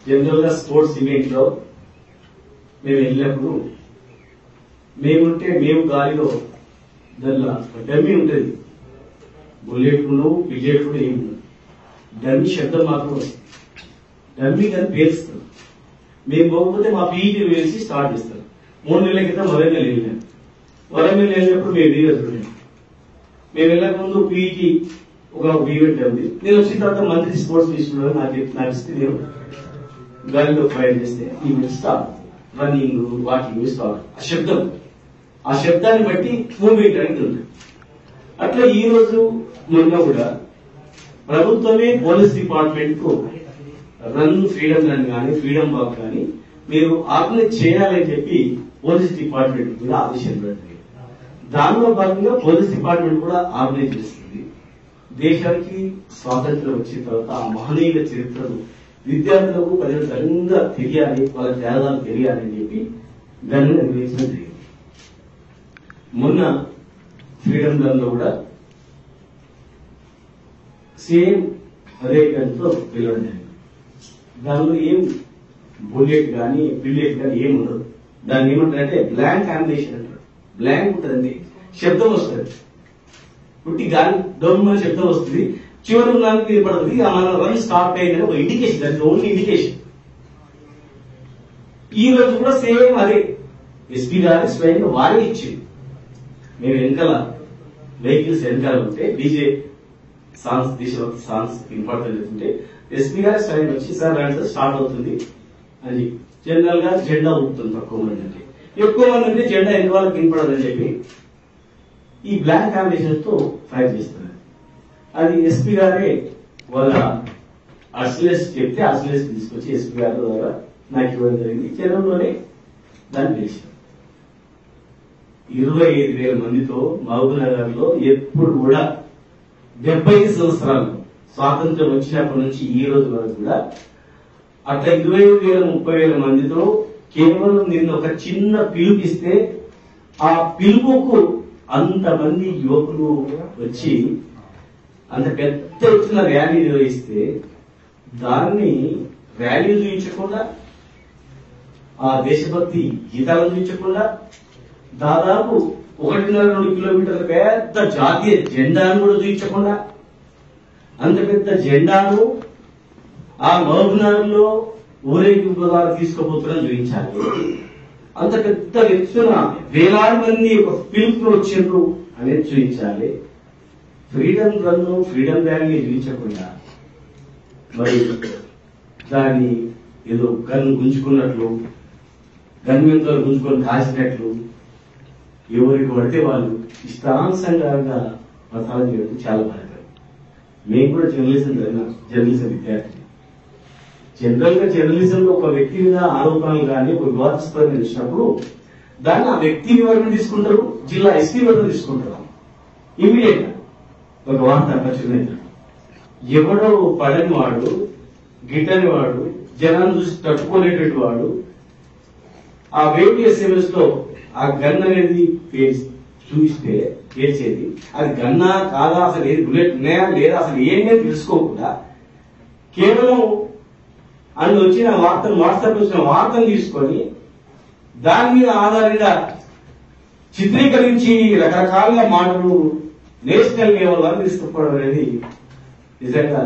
General గా sports event లో మేము వెళ్ళినప్పుడు మేముంటే మేము గాలిలో దానిలో డమ్మీ ఉంటుంది బుల్లెట్ ఉండవు పిల్లెట్ కూడా ఏమి ఉండదు డమ్మీ శబ్దం మాత్రం వస్తుంది డమ్మీ కానీ పేలుస్తారు మేము పోకపోతే మా పీఈటీ వేసి స్టార్ట్ చేస్తారు మూడు నెలల క్రితం వరంగల్ వెళ్ళాం వరంగల్ వెళ్ళినప్పుడు మేము వీరస్ మేము వెళ్ళక ముందు పీఈటీ ఒక ఈవెంట్ ఉంది నేను వచ్చిన తర్వాత మంత్రి స్పోర్ట్స్ తీసుకున్నాను నాకు నాకు ఇస్తే నేను గాలిలో ఫైర్ చేస్తే event start running walking start ఆ శబ్దం ఆ శబ్దాన్ని బట్టి మూమెంట్ అనేది ఉంది అట్లా ఈ రోజు మొన్న కూడా ప్రభుత్వమే పోలీస్ డిపార్ట్మెంట్ కు రన్ ఫ్రీడమ్ రన్ కానీ ఫ్రీడమ్ వాక్ కానీ మీరు ఆర్గనైజ్ చేయాలని చెప్పి పోలీస్ డిపార్ట్మెంట్ కూడా ఆదేశాలు పెట్టింది దానిలో భాగంగా పోలీస్ డిపార్ట్మెంట్ కూడా ఆర్గనైజ్ చేస్తుంది దేశానికి స్వాతంత్రం వచ్చిన తర్వాత ఆ మహనీయుల చరిత్రను విద్యార్థులకు ప్రజలు ఘనంగా తెలియాలి వాళ్ళ త్యాగాలు తెలియాలి అని చెప్పి ఘనంగా నిర్వహించడం జరిగింది మొన్న ఫ్రీడమ్ రన్ లో కూడా సేమ్ అదే గంటతో వెళ్ళడం జరిగింది దానిలో ఏం బుల్లెట్ కానీ పిల్లెట్ కానీ ఏం ఉండదు దాన్ని ఏమంటారంటే బ్లాంక్ కాంబినేషన్ అంటారు బ్లాంక్ ఉంటుంది శబ్దం వస్తుంది పుట్టి గాలి డొమ్మ శబ్దం వస్తుంది చివరి దానికి ఇది పడుతుంది ఆ మన రన్ స్టార్ట్ అయిందని ఒక ఇండికేషన్ దానికి ఓన్లీ ఇండికేషన్ ఈ రోజు కూడా సేమ్ అదే ఎస్పీ గారి స్వయంగా వారే ఇచ్చింది మేము వెనకాల వెహికల్స్ వెనకాల ఉంటే డీజే సాంగ్స్ దేశభక్తి సాంగ్స్ వినపడతాం చెప్తుంటే ఎస్పీ గారి స్వయం వచ్చి సార్ అంటే స్టార్ట్ అవుతుంది అని జనరల్ గా జెండా ఊపుతుంది తక్కువ మంది అంటే ఎక్కువ మంది ఉంటే జెండా ఎన్ని వాళ్ళకి వినపడదని చెప్పి ఈ బ్లాక్ కాంబినేషన్ తో ఫైర్ చేస్తున్నారు అది ఎస్పీ గారే వాళ్ళ అర్సిలెస్ చెప్తే అర్సిలెస్ తీసుకొచ్చి ఎస్పీ గారి ద్వారా నాకు ఇవ్వడం జరిగింది చెరువులోనే దాన్ని పిలిచారు ఇరవై ఐదు వేల మందితో మహబూబ్నగర్ లో ఎప్పుడు కూడా డెబ్బై సంవత్సరాలు స్వాతంత్రం వచ్చినప్పటి నుంచి ఈ రోజు వరకు కూడా అట్లా ఇరవై ఐదు వేల ముప్పై వేల మందితో కేవలం నిన్న ఒక చిన్న పిలుపిస్తే ఆ పిలుపుకు అంతమంది యువకులు వచ్చి అంత పెద్ద ఎత్తున ర్యాలీ నిర్వహిస్తే దాన్ని ర్యాలీ చూపించకుండా ఆ దేశభక్తి గీతాలను చూపించకుండా దాదాపు ఒకటిన్నర రెండు కిలోమీటర్ల పెద్ద జాతీయ జెండాను కూడా చూపించకుండా అంత పెద్ద జెండాను ఆ మహబూబ్నగర్లో ఊరేగింపు ద్వారా తీసుకుపోతున్నా చూపించాలి అంత పెద్ద ఎత్తున వేలాది మంది ఒక పిలుపును వచ్చిండ్రు అనేది చూపించాలి ఫ్రీడమ్ రన్ ఫ్రీడమ్ ర్యాలీ చూపించకుండా మరి దాన్ని ఏదో గన్ గుంజుకున్నట్లు గన్ మీద గుంజుకొని కాసినట్లు ఎవరికి పడితే వాళ్ళు ఇష్టానుసంగా ప్రసారం చేయడం చాలా బాధాకరం మేము కూడా జర్నలిజం చదివిన జర్నలిజం విద్యార్థి జనరల్ గా జర్నలిజం లో ఒక వ్యక్తి మీద ఆరోపణలు కానీ ఒక వివాదాస్పదం ఇచ్చినప్పుడు దాన్ని ఆ వ్యక్తి వివరణ తీసుకుంటారు జిల్లా ఎస్పీ వివరణ తీసుకుంటారు ఇమీడియట్ గా ఒక వార్త ప్రచురణ ఎవడో పడని వాడు గిట్టని వాడు జనాన్ని చూసి తట్టుకోలేటటువంటి వాడు ఆ వేడి ఎస్ఎంఎస్ లో ఆ గన్ అనేది పేర్చి- చూపిస్తే పేర్చేది అది గన్నా కాదా అసలు ఏది బుల్లెట్ ఉన్నాయా లేదా అసలు ఏంటి అని తెలుసుకోకుండా కేవలం అందులో వచ్చిన వార్తను వాట్సాప్ వచ్చిన వార్తను తీసుకొని దాని మీద ఆధారంగా చిత్రీకరించి రకరకాలుగా మాటలు నేషనల్ లెవెల్ వరకు తీసుకుపోవడం అనేది నిజంగా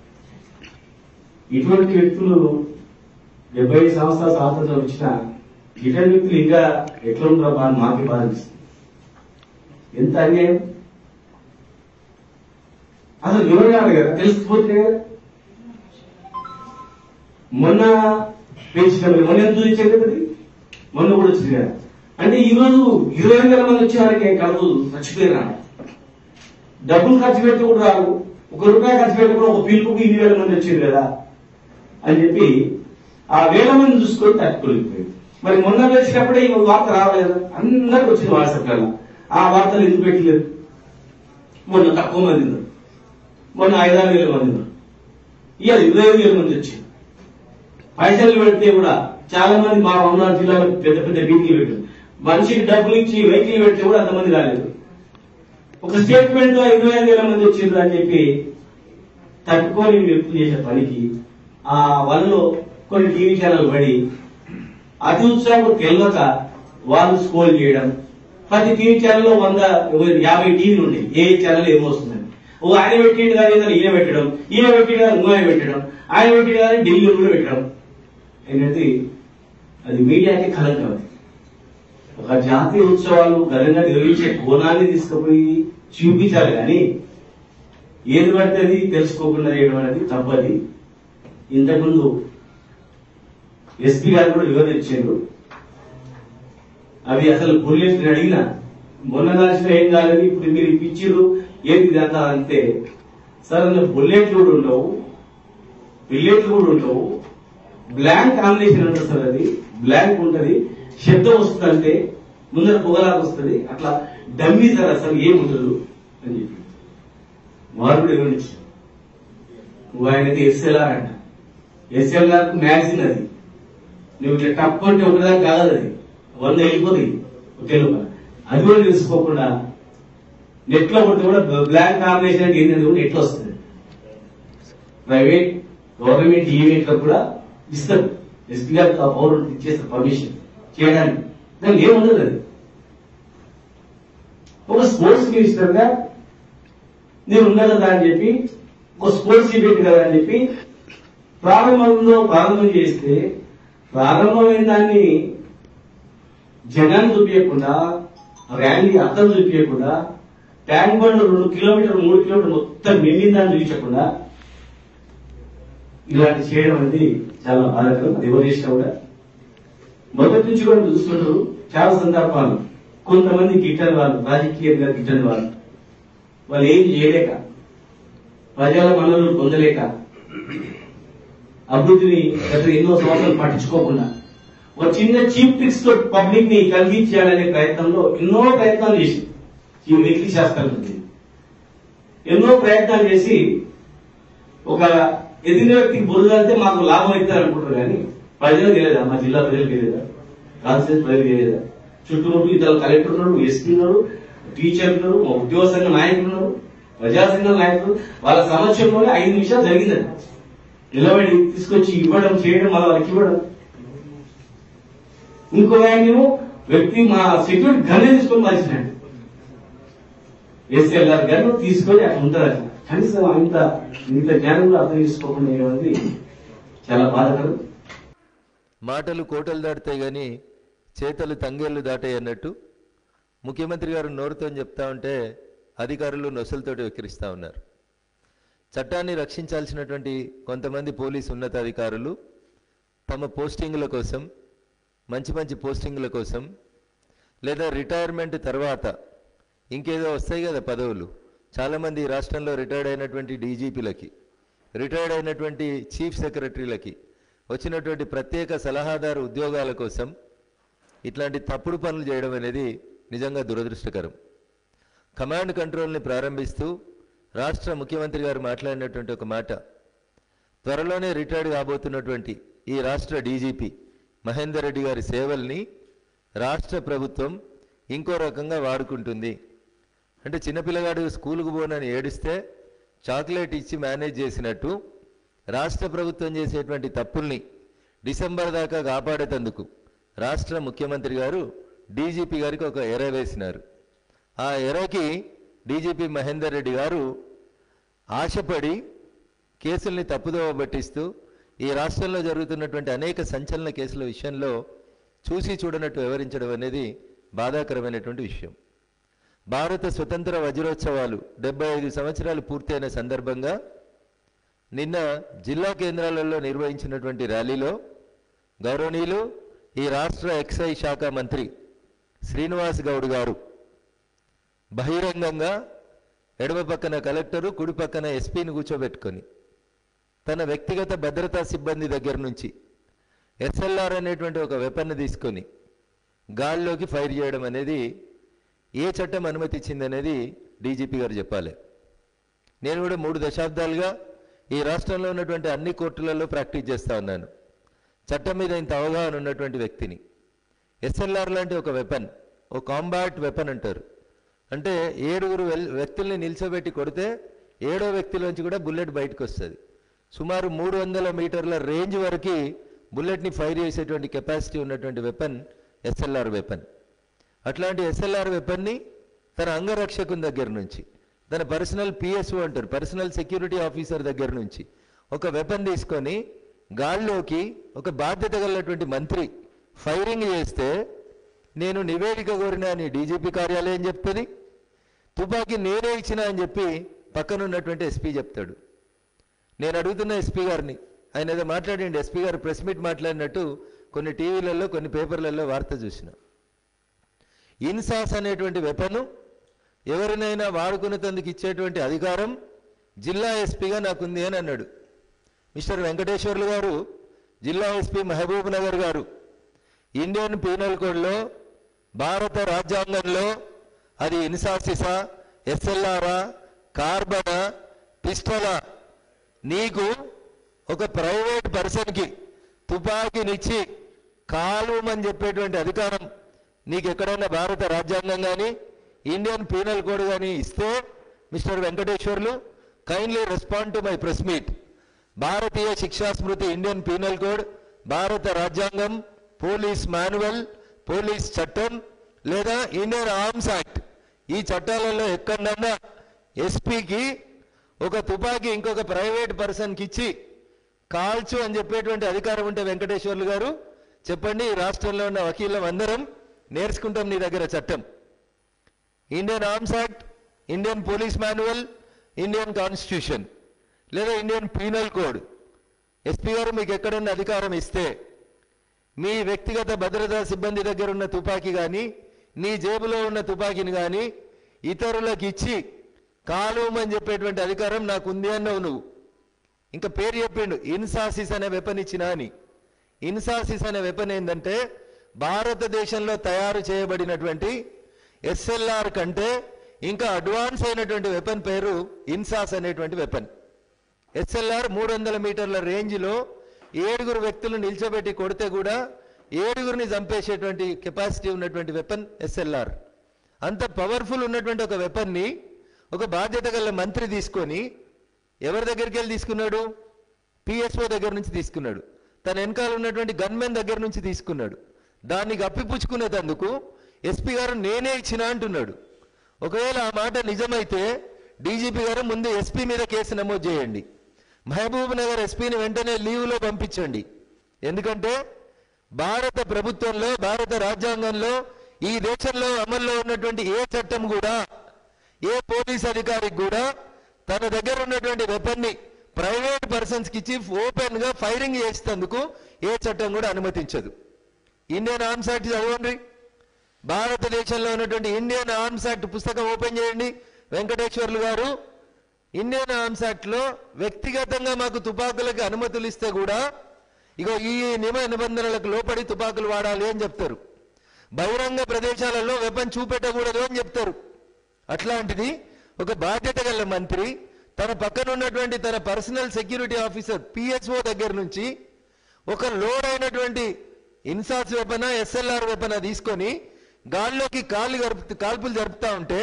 ఇటువంటి వ్యక్తులు డెబ్బై ఐదు సంవత్సరాల స్వాతంత్రం వచ్చిన ఇటువంటి వ్యక్తులు ఇంకా ఎట్లా ఉంటారో బాగా మాకే బాధిస్తుంది ఎంత అన్యాయం అసలు వివరణాలు కదా తెలిసిపోతే కదా మొన్న పెంచిన మొన్న ఎంత చూపించారు కదా అది? మొన్న కూడా వచ్చింది కదా అంటే ఈ రోజు ఇరవై వేల మంది వచ్చే వారికి కలదు చచ్చిపోయినా డబ్బులు ఖర్చు పెడితే కూడా రాదు ఒక రూపాయి ఖర్చు పెడితే కూడా ఒక పిలుపుకి ఇన్ని వేల మంది వచ్చింది కదా అని చెప్పి ఆ వేల మంది చూసుకొని తట్టుకోలేకపోయింది మరి మొన్న వచ్చినప్పుడే ఈ వార్త రాలేదు అందరికి వచ్చింది వాట్సాప్ లలో ఆ వార్తలు ఎందుకు పెట్టలేదు మొన్న తక్కువ మంది ఉన్నారు మొన్న ఐదారు వేల మంది ఉన్నారు ఇవాళ ఇరవై ఐదు వేల మంది వచ్చారు పైసలు పెడితే కూడా చాలా మంది మా అమరావతి జిల్లాలో పెద్ద పెద్ద మీటింగ్లు పెట్టారు మనిషికి డబ్బులు ఇచ్చి వెహికల్ పెడితే కూడా అంతమంది రాలేదు ఒక స్టేట్మెంట్ లో ఇరవై ఐదు వేల మంది వచ్చిండ్రు అని చెప్పి తట్టుకొని వ్యక్తులు చేసే పనికి ఆ వలలో కొన్ని టీవీ ఛానల్ పడి అతి ఉత్సాహం తెలియక వాళ్ళు స్కోల్ చేయడం ప్రతి టీవీ ఛానల్లో వంద యాభై టీవీలు ఉంటాయి ఏ ఛానల్ ఏమొస్తుందని ఓ ఆయన పెట్టిండు కానీ ఏదైనా ఈయన పెట్టడం ఈయన పెట్టిండు కానీ ఇంకో ఆయన పెట్టడం ఆయన పెట్టిండు కానీ ఢిల్లీలో కూడా పెట్టడం ఏంటంటే అది మీడియాకి కలంకం అది ఒక జాతీయ ఉత్సవాలు ఘనంగా నిర్వహించే కోణాన్ని తీసుకుపోయి చూపించాలి కానీ ఏది పడితే అది తెలుసుకోకుండా చేయడం అనేది తప్పది ఇంతకుముందు ఎస్పీ గారు కూడా వివరించారు అవి అసలు పోలీసులు అడిగిన మొన్న దాచిన ఏం కాలేదు ఇప్పుడు మీరు ఇప్పించారు ఏంటి ఇదంతా అంటే సార్ అందులో బుల్లెట్లు కూడా ఉండవు బిల్లెట్లు కూడా ఉండవు బ్లాంక్ కాంబినేషన్ ఉంటుంది సార్ అది బ్లాంక్ ఉంటది శబ్దం వస్తుందంటే ముందర పొగలాగా వస్తుంది అట్లా డమ్మీ సార్ అసలు ఏం ఉండదు అని చెప్పి వారు కూడా వివరించారు నువ్వు ఆయనకి ఎస్ఎల్ఆర్ అంట ఎస్ఎల్ఆర్ మ్యాగజిన్ అది నువ్వు ఇట్లా టప్ అంటే ఒకదాని కాదు అది వంద వెళ్ళిపోతుంది తెలుగు అది కూడా తెలుసుకోకుండా నెట్ లో కొడితే కూడా బ్లాక్ కాంబినేషన్ అంటే ఏంటంటే కూడా నెట్ వస్తుంది ప్రైవేట్ గవర్నమెంట్ ఈవెంట్ లో కూడా ఇస్తారు ఎస్పీ గారు ఆ పౌరులు ఇచ్చేస్తారు పర్మిషన్ చేయడానికి దానికి ఏముండదు అది ఒక స్పోర్ట్స్ మినిస్టర్ గా నేను ఉన్నా కదా అని చెప్పి ఒక స్పోర్ట్స్ ఈవెంట్ కదా అని చెప్పి ప్రారంభంలో ప్రారంభం చేస్తే ప్రారంభమైన దాన్ని జనాన్ని చూపించకుండా ర్యాలీ అర్థం చూపించకుండా ట్యాంక్ బండ్ రెండు కిలోమీటర్లు మూడు కిలోమీటర్లు మొత్తం నిండిన దాన్ని చూపించకుండా ఇలాంటి చేయడం అనేది చాలా బాధాకరం అది ఎవరు చేసినా కూడా మొదటి నుంచి కూడా మీరు చూస్తుంటారు చాలా సందర్భాలు కొంతమంది గిట్టని వాళ్ళు రాజకీయంగా గిట్టని వాళ్ళు వాళ్ళు ఏం చేయలేక ప్రజల మనలు పొందలేక అభివృద్ధిని గత ఎన్నో సంవత్సరాలు పట్టించుకోకుండా ఒక చిన్న చీప్ ట్రిక్స్ తో పబ్లిక్ ని కలిగించాలనే ప్రయత్నంలో ఎన్నో ప్రయత్నాలు చేసి ఈ వెకిలి శాస్త్రం ఉంది. ఎన్నో ప్రయత్నాలు చేసి ఒక ఎదిగిన వ్యక్తికి బురద అంటే మాకు లాభం అవుతుంది అనుకుంటారు కానీ ప్రజలకు తెలియదా మా జిల్లా ప్రజలకు తెలియదా కాన్స్టిట్యూన్స్ ప్రజలకు తెలియదా చుట్టూముట్టు ఇతర కలెక్టర్ ఉన్నాడు ఎస్పీ ఉన్నాడు టీచర్ ఉన్నారు మా ఉద్యోగ సంఘ నాయకులు ఉన్నారు ప్రజా సంఘ నాయకులు వాళ్ళ సమక్షంలోనే ఐదు నిమిషాలు జరిగిందండి నిలబడి తీసుకొచ్చి ఇవ్వడం చేయడం మళ్ళీ వాళ్ళకి ఇవ్వడం ఇంకో ఆయనేమో వ్యక్తి మా సెక్యూరిటీ గన్నే తీసుకొని మరిచినాడు ఎస్ఎల్ఆర్ గన్ను తీసుకొని అట్లా ఉంటుంది అట్లా కనీసం అంత ఇంత జ్ఞానం కూడా అర్థం చేసుకోకుండా ఏమంది చాలా బాధకరం మాటలు కోటలు దాటుతాయి కానీ చేతలు తంగేళ్లు దాటాయి అన్నట్టు ముఖ్యమంత్రి గారు నోరుతో చెప్తా ఉంటే అధికారులు నొసలతోటి వెక్కిరిస్తూ ఉన్నారు చట్టాన్ని రక్షించాల్సినటువంటి కొంతమంది పోలీసు ఉన్నతాధికారులు తమ పోస్టింగుల కోసం మంచి మంచి పోస్టింగుల కోసం లేదా రిటైర్మెంట్ తర్వాత ఇంకేదో వస్తాయి కదా పదవులు చాలామంది ఈ రాష్ట్రంలో రిటైర్డ్ అయినటువంటి డీజీపీలకి రిటైర్డ్ అయినటువంటి చీఫ్ సెక్రటరీలకి వచ్చినటువంటి ప్రత్యేక సలహాదారు ఉద్యోగాల కోసం ఇట్లాంటి తప్పుడు పనులు చేయడం అనేది నిజంగా దురదృష్టకరం కమాండ్ కంట్రోల్ని ప్రారంభిస్తూ రాష్ట్ర ముఖ్యమంత్రి గారు మాట్లాడినటువంటి ఒక మాట త్వరలోనే రిటైర్డ్ కాబోతున్నటువంటి ఈ రాష్ట్ర డీజీపీ మహేందర్ రెడ్డి గారి సేవల్ని రాష్ట్ర ప్రభుత్వం ఇంకో రకంగా వాడుకుంటుంది అంటే చిన్నపిల్లగాడు స్కూలుకు పోనని ఏడిస్తే చాక్లెట్ ఇచ్చి మేనేజ్ చేసినట్టు రాష్ట్ర ప్రభుత్వం చేసేటువంటి తప్పుల్ని డిసెంబర్ దాకా కాపాడేటందుకు రాష్ట్ర ముఖ్యమంత్రి గారు డీజీపీ గారికి ఒక ఎర వేసినారు ఆ ఎరకి డీజీపీ మహేందర్ రెడ్డి గారు ఆశపడి కేసుల్ని తప్పుదోవ పట్టిస్తూ ఈ రాష్ట్రంలో జరుగుతున్నటువంటి అనేక సంచలన కేసుల విషయంలో చూసి చూడనట్టు వివరించడం అనేది బాధాకరమైనటువంటి విషయం భారత స్వతంత్ర వజ్రోత్సవాలు డెబ్బై ఐదు సంవత్సరాలు పూర్తయిన సందర్భంగా నిన్న జిల్లా కేంద్రాలలో నిర్వహించినటువంటి ర్యాలీలో గౌరవనీయులు ఈ రాష్ట్ర ఎక్సైజ్ శాఖ మంత్రి శ్రీనివాస్ గౌడ్ గారు బహిరంగంగా ఎడమ పక్కన కలెక్టరు కుడి పక్కన ఎస్పీని కూర్చోబెట్టుకొని తన వ్యక్తిగత భద్రతా సిబ్బంది దగ్గర నుంచి ఎస్ఎల్ఆర్ అనేటువంటి ఒక వెపన్ తీసుకొని గాల్లోకి ఫైర్ చేయడం అనేది ఏ చట్టం అనుమతి ఇచ్చింది అనేది డీజీపీ గారు చెప్పాలి నేను కూడా మూడు దశాబ్దాలుగా ఈ రాష్ట్రంలో ఉన్నటువంటి అన్ని కోర్టులలో ప్రాక్టీస్ చేస్తా ఉన్నాను చట్టం మీద ఇంత అవగాహన ఉన్నటువంటి వ్యక్తిని ఎస్ఎల్ఆర్ లాంటి ఒక వెపన్ ఒక కాంబాట్ వెపన్ అంటారు అంటే ఏడుగురు వెల్- వ్యక్తుల్ని నిల్చోబెట్టి కొడితే ఏడో వ్యక్తిలోంచి కూడా బుల్లెట్ బయటకు వస్తుంది సుమారు మూడు వందల మీటర్ల రేంజ్ వరకు బుల్లెట్ని ఫైర్ చేసేటువంటి కెపాసిటీ ఉన్నటువంటి వెపన్ ఎస్ఎల్ఆర్ వెపన్ అట్లాంటి ఎస్ఎల్ఆర్ వెపన్ని తన అంగరక్షకుని దగ్గర నుంచి తన పర్సనల్ పిఎస్ఓ అంటారు పర్సనల్ సెక్యూరిటీ ఆఫీసర్ దగ్గర నుంచి ఒక వెపన్ తీసుకొని గాల్లోకి ఒక బాధ్యత గలటువంటి మంత్రి ఫైరింగ్ చేస్తే నేను నివేదిక కోరినా అని డీజీపీ కార్యాలయం చెప్తుంది తుపాకీ నేనే ఇచ్చిన అని చెప్పి పక్కన ఉన్నటువంటి ఎస్పీ చెప్తాడు నేను అడుగుతున్న ఎస్పీ గారిని ఆయన ఏదో మాట్లాడండి ఎస్పీ గారు ప్రెస్ మీట్ మాట్లాడినట్టు కొన్ని టీవీలలో కొన్ని పేపర్లలో వార్త చూసిన ఇన్సాస్ అనేటువంటి వెపను ఎవరినైనా వాడుకునేందుకు ఇచ్చేటువంటి అధికారం జిల్లా ఎస్పీగా నాకుంది అని అన్నాడు మిస్టర్ వెంకటేశ్వర్లు గారు జిల్లా ఎస్పీ మహబూబ్ నగర్ గారు ఇండియన్ పీనల్ కోడ్లో భారత రాజ్యాంగంలో అది ఇన్సాసిసా ఎస్ఎల్ఆరా కార్బనా పిస్టలా నీకు ఒక ప్రైవేట్ పర్సన్కి తుపాకీనిచ్చి కాలుమని చెప్పేటువంటి అధికారం నీకు ఎక్కడైనా భారత రాజ్యాంగం కానీ ఇండియన్ పీనల్ కోడ్ కానీ ఇస్తే mister Venkateswarlu kindly respond to my press meet Bharatiya Shiksha Smriti Indian penal code భారత రాజ్యాంగం పోలీస్ మాన్యువల్ పోలీస్ చట్టం లేదా ఇండియన్ ఆర్మ్స్ యాక్ట్ ఈ చట్టాలలో ఎక్కడన్నా ఎస్పీకి ఒక తుపాకీ ఇంకొక ప్రైవేట్ పర్సన్కి ఇచ్చి కాల్చు అని చెప్పేటువంటి అధికారం ఉంటే వెంకటేశ్వర్లు గారు చెప్పండి ఈ రాష్ట్రంలో ఉన్న వకీలం అందరం నేర్చుకుంటాం నీ దగ్గర చట్టం Indian arms act Indian police manual Indian constitution లేదా Indian penal code SP garu మీకు ఎక్కడన్నా అధికారం ఇస్తే మీ వ్యక్తిగత భద్రతా సిబ్బంది దగ్గర ఉన్న తుపాకీ కానీ నీ జేబులో ఉన్న తుపాకీని కానీ ఇతరులకు ఇచ్చి కాలుమని చెప్పేటువంటి అధికారం నాకు ఉంది అన్నావు నువ్వు ఇంకా పేరు చెప్పిండు ఇన్సాసిస్ అనే వెపన్ ఇచ్చినా అని ఇన్సాసిస్ అనే వెపన్ ఏంటంటే భారతదేశంలో తయారు చేయబడినటువంటి ఎస్ఎల్ఆర్ కంటే ఇంకా అడ్వాన్స్ అయినటువంటి వెపన్ పేరు ఇన్సాస్ అనేటువంటి వెపన్ ఎస్ఎల్ఆర్ మూడు వందల మీటర్ల రేంజ్లో ఏడుగురు వ్యక్తులు నిల్చోబెట్టి కొడితే కూడా ఏడుగురిని చంపేసేటువంటి కెపాసిటీ ఉన్నటువంటి వెపన్ ఎస్ఎల్ఆర్ అంత పవర్ఫుల్ ఉన్నటువంటి ఒక వెపన్ని ఒక బాధ్యత గల మంత్రి తీసుకొని ఎవరి దగ్గరికి వెళ్ళి తీసుకున్నాడు పిఎస్ఓ దగ్గర నుంచి తీసుకున్నాడు తన వెనకాల ఉన్నటువంటి గన్మెన్ దగ్గర నుంచి తీసుకున్నాడు దాన్ని గప్పిపుచ్చుకునేటందుకు ఎస్పీ గారు నేనే ఇచ్చిన అంటున్నాడు ఒకవేళ ఆ మాట నిజమైతే డీజీపీ గారు ముందు ఎస్పీ మీద కేసు నమోదు చేయండి మహబూబ్ నగర్ ఎస్పీని వెంటనే లీవ్లో పంపించండి ఎందుకంటే భారత ప్రభుత్వంలో భారత రాజ్యాంగంలో ఈ దేశంలో అమల్లో ఉన్నటువంటి ఏ చట్టం కూడా ఏ పోలీస్ అధికారికి కూడా తన దగ్గర ఉన్నటువంటి వెపన్ని ప్రైవేట్ పర్సన్స్ కి ఇచ్చి ఓపెన్ గా ఫైరింగ్ చేసేందుకు ఏ చట్టం కూడా అనుమతించదు ఇండియన్ ఆర్మ్స్ యాక్ట్ చదవండి భారతదేశంలో ఉన్నటువంటి ఇండియన్ ఆర్మ్స్ యాక్ట్ పుస్తకం ఓపెన్ చేయండి వెంకటేశ్వర్లు గారు ఇండియన్ ఆర్మ్స్ యాక్ట్ లో వ్యక్తిగతంగా మాకు తుపాకులకి అనుమతులు ఇస్తే కూడా ఇగో ఈ నియమ నిబంధనలకు లోపడి తుపాకులు వాడాలి అని చెప్తారు బహిరంగ ప్రదేశాలలో వెపన్ చూపెట్టకూడదు అని చెప్తారు అట్లాంటిది ఒక బాధ్యత గల మంత్రి తన పక్కన ఉన్నటువంటి తన పర్సనల్ సెక్యూరిటీ ఆఫీసర్ పిఎస్ఓ దగ్గర నుంచి ఒక లోడ్ అయినటువంటి ఇన్సాస్ వెపన ఎస్ఎల్ఆర్ వెపన తీసుకొని గాల్లోకి కాళ్ళు గరుపు కాల్పులు జరుపుతా ఉంటే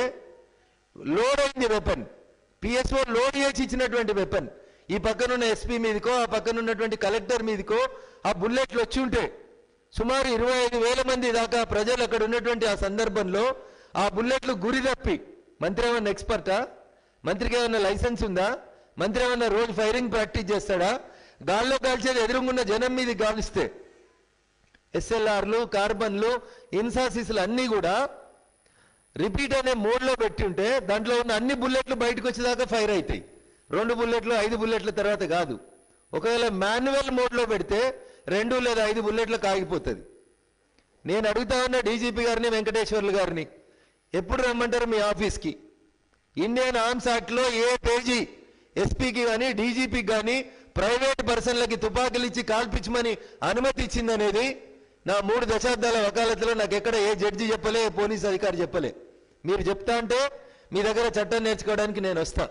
లోడ్ అయింది వెపన్ పిఎస్ఓ లోడ్ చేసి ఇచ్చినటువంటి వెపన్ ఈ పక్కనున్న ఎస్పీ మీదకో ఆ పక్కన ఉన్నటువంటి కలెక్టర్ మీదకో ఆ బుల్లెట్లు వచ్చి ఉంటే సుమారు ఇరవై ఐదు వేల మంది దాకా ప్రజలు అక్కడ ఉన్నటువంటి ఆ సందర్భంలో ఆ బుల్లెట్లు గురి తప్పి మంత్రి ఏమన్నా ఎక్స్పర్టా మంత్రికి ఏమన్నా లైసెన్స్ ఉందా మంత్రి ఏమన్నా రోజు ఫైరింగ్ ప్రాక్టీస్ చేస్తాడా గాల్లో కాల్చేది ఎదురుగున్న జనం మీద గాలిస్తే ఎస్ఎల్ఆర్లు కార్బన్లు ఇన్సాసిస్లు అన్నీ కూడా రిపీట్ అనే మోడ్లో పెట్టి ఉంటే దాంట్లో ఉన్న అన్ని బుల్లెట్లు బయటకు వచ్చేదాకా ఫైర్ అవుతాయి రెండు బుల్లెట్లు ఐదు బుల్లెట్ల తర్వాత కాదు ఒకవేళ మాన్యువల్ మోడ్లో పెడితే రెండు లేదా ఐదు బుల్లెట్లకు ఆగిపోతుంది నేను అడుగుతా ఉన్న డీజీపీ గారిని వెంకటేశ్వర్లు గారిని ఎప్పుడు రమ్మంటారు మీ ఆఫీస్కి ఇండియన్ ఆర్మ్స్ యాక్ట్లో ఏ పేజీ ఎస్పీకి కానీ డీజీపీకి కానీ ప్రైవేట్ పర్సన్లకి తుపాకులు ఇచ్చి కాల్పించమని అనుమతి ఇచ్చిందనేది నా మూడు దశాబ్దాల వకాలతలో నాకు ఎక్కడ ఏ జడ్జి చెప్పలే ఏ పోలీస్ అధికారి చెప్పలే మీరు చెప్తా అంటే మీ దగ్గర చట్టం నేర్చుకోవడానికి నేను వస్తా